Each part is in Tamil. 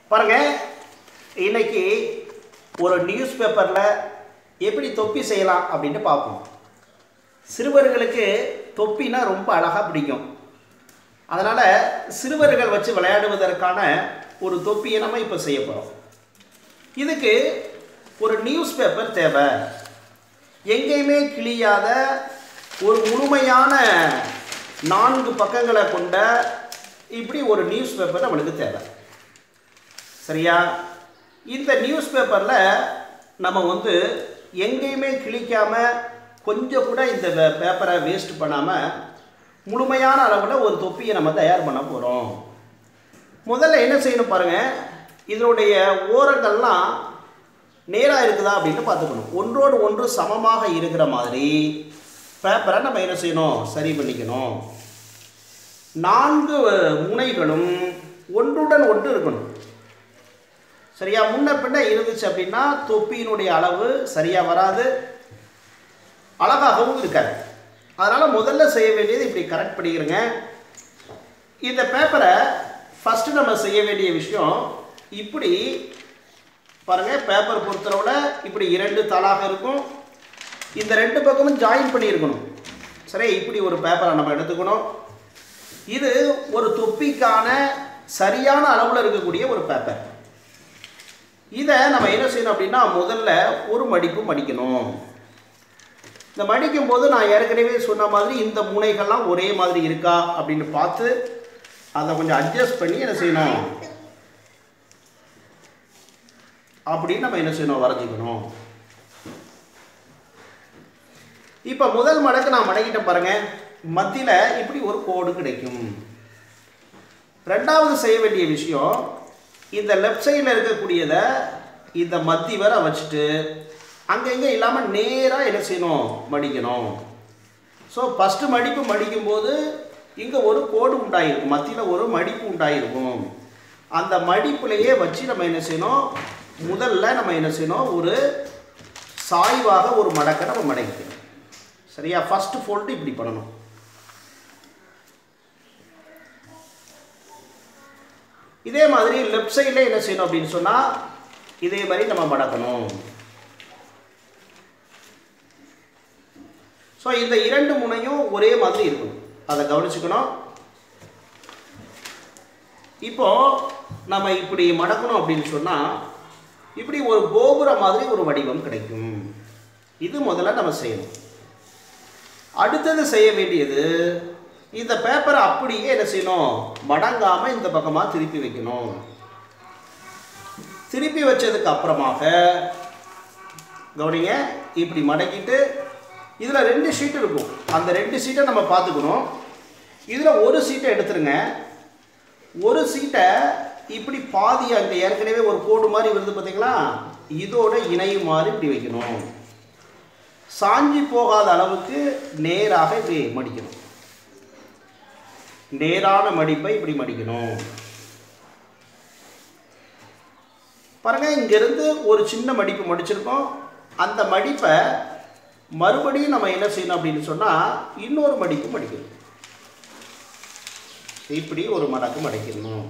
பாருங்க இன்னைக்கு ஒரு நியூஸ் பேப்பரில் எப்படி தொப்பி செய்யலாம் அப்படின்ட்டு பார்ப்போம் சிறுவர்களுக்கு தொப்பினா ரொம்ப அழகாக பிடிக்கும் அதனால் சிறுவர்கள் வச்சு விளையாடுவதற்கான ஒரு தொப்பியை நம்ம இப்போ செய்ய போகிறோம் இதுக்கு ஒரு நியூஸ் பேப்பர் தேவை எங்கேயுமே கிழியாத ஒரு முழுமையான நான்கு பக்கங்களை கொண்ட இப்படி ஒரு நியூஸ் பேப்பர் நம்மளுக்கு தேவை சரியா இந்த நியூஸ் பேப்பரில் நம்ம வந்து எங்கேயுமே கிழிக்காம கொஞ்சம் கூட இந்த வே- பேப்பரை வேஸ்ட் பண்ணாமல் முழுமையான அளவில் ஒரு தொப்பியை நம்ம தயார் பண்ண போகிறோம் முதல்ல என்ன செய்யணும் பாருங்கள் இதனுடைய ஓரங்கள்லாம் நேராக இருக்குதா அப்படின்னு பார்த்துக்கணும் ஒன்றோடு ஒன்று சமமாக இருக்கிற மாதிரி பேப்பரை நம்ம என்ன செய்யணும் சரி பண்ணிக்கணும் நான்கு முனைகளும் ஒன்றுடன் ஒன்று இருக்கணும் சரியா முன்ன பின்ன இருந்துச்சு அப்படின்னா தொப்பியினுடைய அளவு சரியாக வராது அழகாகவும் இருக்காது அதனால் முதல்ல செய்ய வேண்டியது இப்படி கரெக்ட் பண்ணிக்கிறங்க இந்த பேப்பரை ஃபஸ்ட்டு நம்ம செய்ய வேண்டிய விஷயம் இப்படி பாருங்கள் பேப்பர் பொறுத்தளவில் இப்படி இரண்டு தாளாக இருக்கும் இந்த ரெண்டு பக்கமும் ஜாயின் பண்ணியிருக்கணும் சரி இப்படி ஒரு பேப்பரை நம்ம எடுத்துக்கணும் இது ஒரு தொப்பிக்கான சரியான அளவில் இருக்கக்கூடிய ஒரு பேப்பர் இதை நம்ம என்ன செய்யணும் அப்படின்னா முதல்ல ஒரு மடிப்பு மடிக்கணும் இந்த மடிக்கும் போது நான் ஏற்கனவே சொன்ன மாதிரி இந்த முனைகள்லாம் ஒரே மாதிரி இருக்கா அப்படின்னு பார்த்து அதை கொஞ்சம் அட்ஜஸ்ட் பண்ணி என்ன செய்யணும் அப்படின்னு நம்ம என்ன செய்யணும் வரைஞ்சிக்கணும் இப்போ முதல் மடக்கு நான் மடக்கிட்டேன் பாருங்க மத்தியில் இப்படி ஒரு கோடு கிடைக்கும் ரெண்டாவது செய்ய வேண்டிய விஷயம் இந்த லெஃப்ட் சைடில் இருக்கக்கூடியதை இந்த மத்தி வரை வச்சுட்டு அங்கங்கே இல்லாமல் நேராக என்ன செய்யணும் மடிக்கணும் ஸோ ஃபஸ்ட்டு மடிப்பு மடிக்கும்போது இங்கே ஒரு கோடு உண்டாயிருக்கும் மத்தியில் ஒரு மடிப்பு உண்டாயிருக்கும் அந்த மடிப்புலையே வச்சு நம்ம என்ன செய்யணும் முதல்ல நம்ம என்ன செய்யணும் ஒரு சாய்வாக ஒரு மடக்கை நம்ம மடக்கிக்கணும் சரியா ஃபஸ்ட்டு ஃபோல்டு இப்படி பண்ணணும் இதே மாதிரி லெஃப்ட் சைடில் என்ன செய்யணும் அப்படின்னு சொன்னால் இதே மாதிரி நம்ம மடக்கணும் ஸோ இந்த இரண்டு முனையும் ஒரே மாதிரி இருக்கணும் அதை கவனிச்சுக்கணும் இப்போ நம்ம இப்படி மடக்கணும் அப்படின்னு சொன்னால் இப்படி ஒரு கோபுரம் மாதிரி ஒரு வடிவம் கிடைக்கும் இது முதல்ல நம்ம செய்யணும் அடுத்தது செய்ய வேண்டியது இந்த பேப்பரை அப்படியே என்ன செய்யணும் மடங்காம இந்த பக்கமாக திருப்பி வைக்கணும் திருப்பி வச்சதுக்கு அப்புறமாக கவனிங்க இப்படி மடக்கிட்டு இதில் ரெண்டு ஷீட் இருக்கும் அந்த ரெண்டு சீட்டை நம்ம பார்த்துக்கணும் இதில் ஒரு சீட்டை எடுத்துருங்க ஒரு சீட்டை இப்படி பாதி அங்கே ஏற்கனவே ஒரு கோடு மாதிரி வருது பார்த்தீங்களா இதோட இணையும் மாதிரி இப்படி வைக்கணும் சாஞ்சி போகாத அளவுக்கு நேராக இப்படி மடிக்கணும் நேரான மடிப்பை இப்படி மடிக்கணும் பாருங்க இங்கிருந்து ஒரு சின்ன மடிப்பு மடிச்சிருக்கோம் அந்த மடிப்பை மறுபடியும் நம்ம என்ன செய்யணும் அப்படின்னு சொன்னால் இன்னொரு மடிப்பு மடிக்கணும் இப்படி ஒரு மடக்கு மடிக்கணும்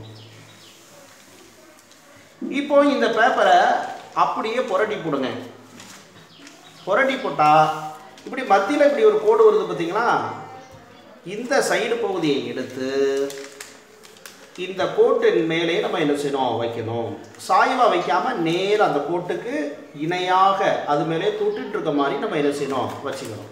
இப்போ இந்த பேப்பரை அப்படியே புரட்டி போடுங்க புரட்டி போட்டால் இப்படி மத்தியில் இப்படி ஒரு கோடு வருது பார்த்தீங்களா இந்த சைடு பகுதியை எடுத்து இந்த கோட்டின் மேலே நம்ம என்ன செய்யணும் வைக்கணும் சாய்வாக வைக்காமல் நேராக அந்த கோட்டுக்கு இணையாக அது மேலே தொட்டுட்டு இருக்க மாதிரி நம்ம என்ன செய்யணும் வச்சுக்கணும்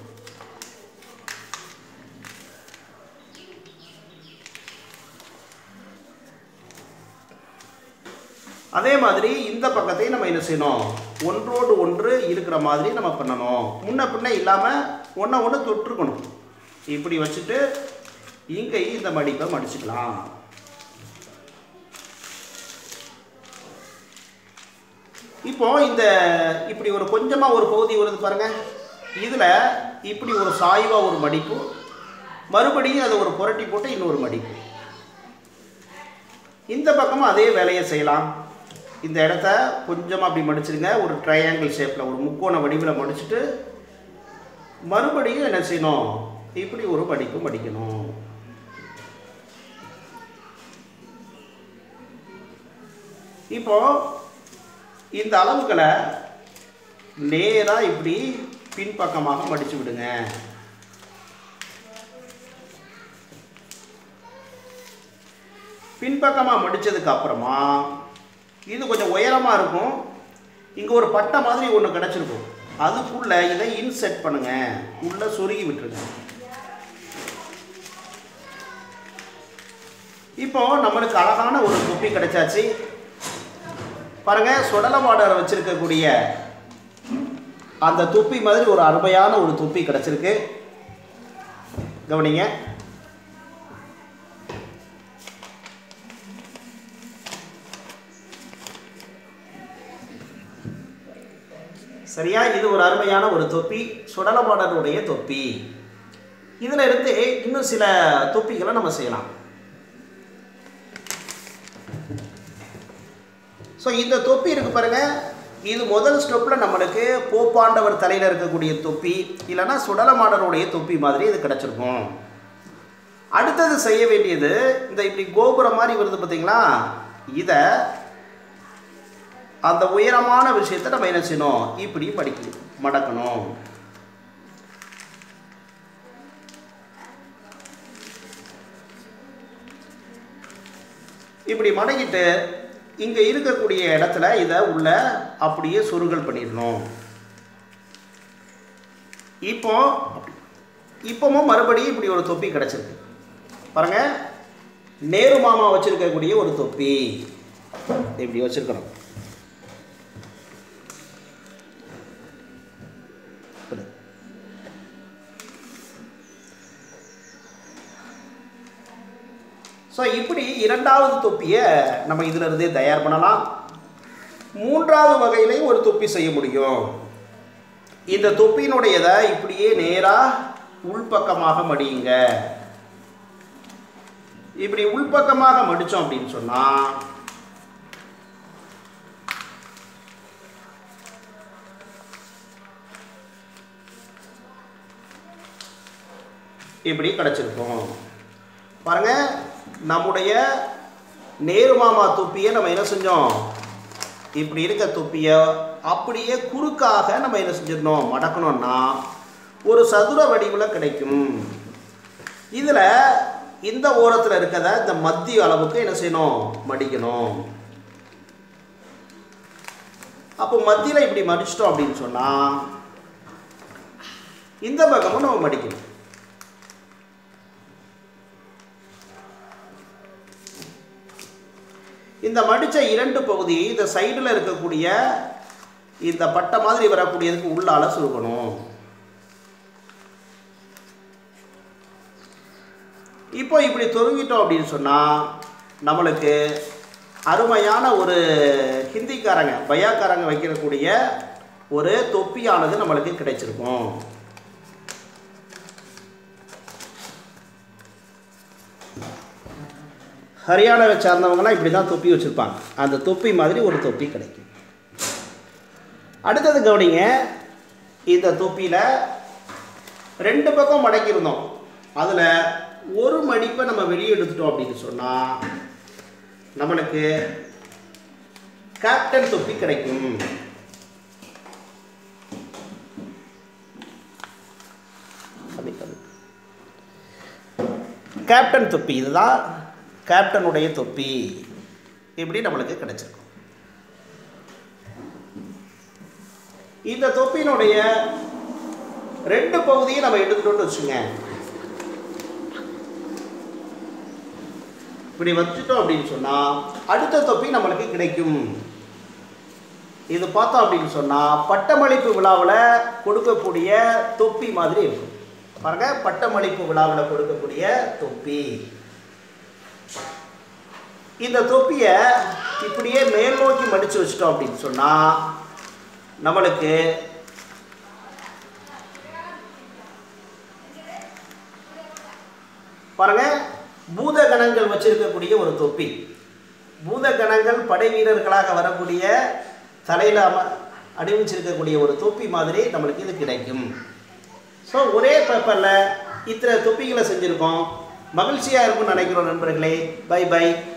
அதே மாதிரி இந்த பக்கத்தையும் நம்ம என்ன செய்யணும் ஒன்றோடு ஒன்று இருக்கிற மாதிரி நம்ம பண்ணணும் முன்ன பின்ன இல்லாமல் ஒன்றை ஒன்று தொட்டிருக்கணும் இப்படி வச்சுட்டு இங்கேயும் இந்த மடிப்பை மடிச்சுக்கலாம் இப்போ இந்த இப்படி ஒரு கொஞ்சமாக ஒரு பகுதி வருது பாருங்க இதில் இப்படி ஒரு சாய்வாக ஒரு மடிப்பு மறுபடியும் அதை ஒரு புரட்டி போட்டு இன்னொரு மடிப்பு இந்த பக்கமும் அதே வேலையை செய்யலாம் இந்த இடத்த கொஞ்சமாக அப்படி மடிச்சிருங்க ஒரு ட்ரையாங்கிள் ஷேப்பில் ஒரு முக்கோண வடிவில் மடிச்சுட்டு மறுபடியும் என்ன செய்யணும் இப்படி ஒரு மடிப்பு மடிக்கணும் இப்போ இந்த அளவுகளை நேராக இப்படி பின்பக்கமாக மடிச்சு விடுங்க பின்பக்கமாக மடிச்சதுக்கு அப்புறமா இது கொஞ்சம் உயரமாக இருக்கும் இங்கே ஒரு பட்டை மாதிரி ஒன்று கிடச்சிருக்கும் அதுக்குள்ளே இதை இன்செட் பண்ணுங்க உள்ளே சொருகி விட்டுருங்க இப்போ நம்மளுக்கு அழகான ஒரு தொப்பி கிடைச்சாச்சு பாருங்க சுடல பார்டர் வச்சிருக்கக்கூடிய அந்த தொப்பி மாதிரி ஒரு அருமையான ஒரு தொப்பி கிடைச்சிருக்கு கவனிங்க சரியா இது ஒரு அருமையான ஒரு தொப்பி சுடல பார்டருடைய தொப்பி இதில் இருந்து இன்னும் சில தொப்பிகளை நம்ம செய்யலாம் ஸோ இந்த தொப்பி இருக்கு பாருங்க இது முதல் ஸ்டெப்பில் நம்மளுக்கு போப்பாண்டவர் தலையில் இருக்கக்கூடிய தொப்பி இல்லைன்னா சுடலமாடனுடைய தொப்பி மாதிரி இது கிடச்சிருக்கும் அடுத்தது செய்ய வேண்டியது இந்த இப்படி கோபுரம் மாதிரி வருது பார்த்தீங்களா இதை அந்த உயரமான விஷயத்தை நம்ம என்ன செய்யணும் இப்படி படிக்கணும் மடக்கணும் இப்படி மடக்கிட்டு இங்கே இருக்கக்கூடிய இடத்துல இதை உள்ள அப்படியே சுருகல் பண்ணிடணும் இப்போ இப்போவும் மறுபடியும் இப்படி ஒரு தொப்பி கிடச்சிருக்கு பாருங்க நேரு மாமா வச்சிருக்கக்கூடிய ஒரு தொப்பி இப்படி வச்சிருக்கிறோம் ஸோ இப்படி இரண்டாவது தொப்பியை நம்ம இதில் இருந்தே தயார் பண்ணலாம் மூன்றாவது வகையிலையும் ஒரு தொப்பி செய்ய முடியும் இந்த தொப்பியினுடையதை இப்படியே நேராக உள்பக்கமாக மடியுங்க இப்படி உள்பக்கமாக மடித்தோம் அப்படின்னு சொன்னால் இப்படி கிடச்சிருக்கும் பாருங்க நம்முடைய நேரு மாமா தொப்பியை நம்ம என்ன செஞ்சோம் இப்படி இருக்க தொப்பியை அப்படியே குறுக்காக நம்ம என்ன செஞ்சிடணும் மடக்கணும்னா ஒரு சதுர வடிவில் கிடைக்கும் இதில் இந்த ஓரத்தில் இருக்கிறத இந்த மத்திய அளவுக்கு என்ன செய்யணும் மடிக்கணும் அப்போ மத்தியில் இப்படி மடிச்சிட்டோம் அப்படின்னு சொன்னால் இந்த பக்கமும் நம்ம மடிக்கணும் இந்த மடித்த இரண்டு பகுதி இந்த சைடில் இருக்கக்கூடிய இந்த பட்டை மாதிரி வரக்கூடியதுக்கு உள்ளால சுருக்கணும் இப்போ இப்படி தொருங்கிட்டோம் அப்படின்னு சொன்னால் நம்மளுக்கு அருமையான ஒரு ஹிந்திக்காரங்க பயாக்காரங்க வைக்கக்கூடிய ஒரு தொப்பியானது நம்மளுக்கு கிடைச்சிருக்கும் ஹரியானாவை சார்ந்தவங்கலாம் இப்படி தான் தொப்பி வச்சுருப்பாங்க அந்த தொப்பி மாதிரி ஒரு தொப்பி கிடைக்கும் அடுத்தது கவனிங்க இந்த தொப்பியில் ரெண்டு பக்கம் மடக்கியிருந்தோம் அதில் ஒரு மடிப்பை நம்ம வெளியே எடுத்துட்டோம் அப்படின்னு சொன்னால் நம்மளுக்கு கேப்டன் தொப்பி கிடைக்கும் கம்மி, கம்மி. கேப்டன் தொப்பி இதுதான் கேப்டனுடைய தொப்பி இப்படி நம்மளுக்கு கிடைச்சிருக்கும் இந்த தொப்பியினுடைய ரெண்டு பகுதியை நம்ம எடுத்துட்டோம்னு வச்சுங்க இப்படி வச்சுட்டோம் அப்படின்னு சொன்னால் அடுத்த தொப்பி நம்மளுக்கு கிடைக்கும் இது பார்த்தோம் அப்படின்னு சொன்னால் பட்டமளிப்பு விழாவில் கொடுக்கக்கூடிய தொப்பி மாதிரி இருக்கும் பாருங்க பட்டமளிப்பு விழாவில் கொடுக்கக்கூடிய தொப்பி இந்த தொப்பியை இப்படியே மேல் நோக்கி மடித்து வச்சிட்டோம் அப்படின்னு சொன்னால் நம்மளுக்கு பாருங்க பூதகணங்கள் வச்சிருக்கக்கூடிய ஒரு தொப்பி பூதகணங்கள் படை வீரர்களாக வரக்கூடிய தலையில் அம அணிவிச்சிருக்கக்கூடிய ஒரு தொப்பி மாதிரி நம்மளுக்கு இது கிடைக்கும் ஸோ ஒரே பேப்பரில் இத்தனை தொப்பிகளை செஞ்சுருக்கோம் மகிழ்ச்சியாக இருக்கும்னு நினைக்கிறோம் நண்பர்களே பை பை